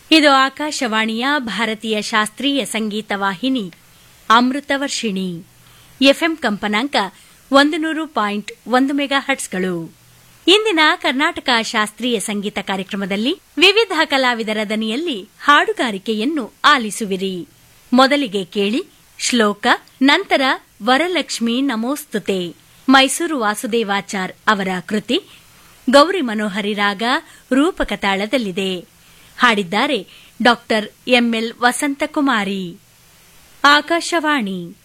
ಇದು ಆಕಾಶವಾಣಿಯ ಭಾರತೀಯ ಶಾಸ್ತ್ರೀಯ ಸಂಗೀತ ವಾಹಿನಿ ಅಮೃತವರ್ಷಿಣಿ ಎಫ್ಎಂ ಕಂಪನಾಂಕ ಒಂದು ನೂರು ಪಾಯಿಂಟ್ ಒಂದು ಮೆಗಾ ಹಟ್ಸ್ಗಳು ಇಂದಿನ ಕರ್ನಾಟಕ ಶಾಸ್ತ್ರೀಯ ಸಂಗೀತ ಕಾರ್ಯಕ್ರಮದಲ್ಲಿ ವಿವಿಧ ಕಲಾವಿದರ ದನಿಯಲ್ಲಿ ಹಾಡುಗಾರಿಕೆಯನ್ನು ಆಲಿಸುವಿರಿ ಮೊದಲಿಗೆ ಕೇಳಿ ಶ್ಲೋಕ ನಂತರ ವರಲಕ್ಷ್ಮಿ ನಮೋಸ್ತುತೆ ಮೈಸೂರು ವಾಸುದೇವಾಚಾರ್ ಅವರ ಕೃತಿ ಗೌರಿ ಮನೋಹರಿ ರಾಗ ರೂಪಕ ತಾಳದಲ್ಲಿದೆ ಹಾಡಿದ್ದಾರೆ ಡಾಕ್ಟರ್ ಎಂಎಲ್ ವಸಂತಕುಮಾರಿ ಆಕಾಶವಾಣಿ